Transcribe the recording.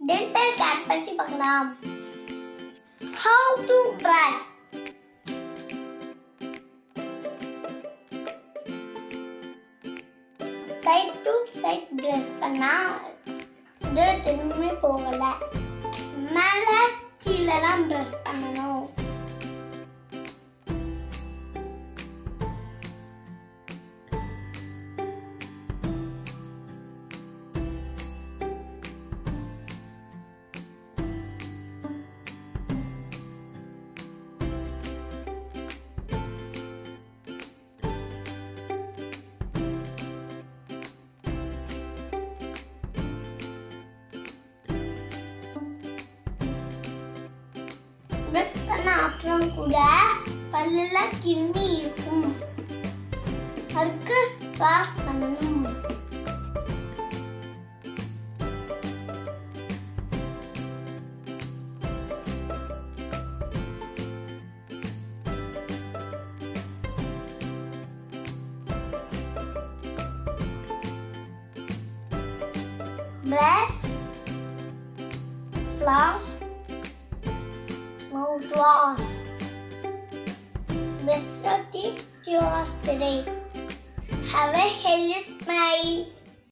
Dental care பற்றி பார்க்கலாம் how to brush side to side brush பண்ணா இது திரும்பி போகல மேல கீழே தான் பிரஷ் பண்ணணும் பிரஷ் பண்ண அப்புறம் கூட பல்லுல கிருமி இருக்கும் அதுக்கு வாஷ் பண்ணணும் Brush, floss, mouthwash. Brush your teeth yours today. Have a healthy smile.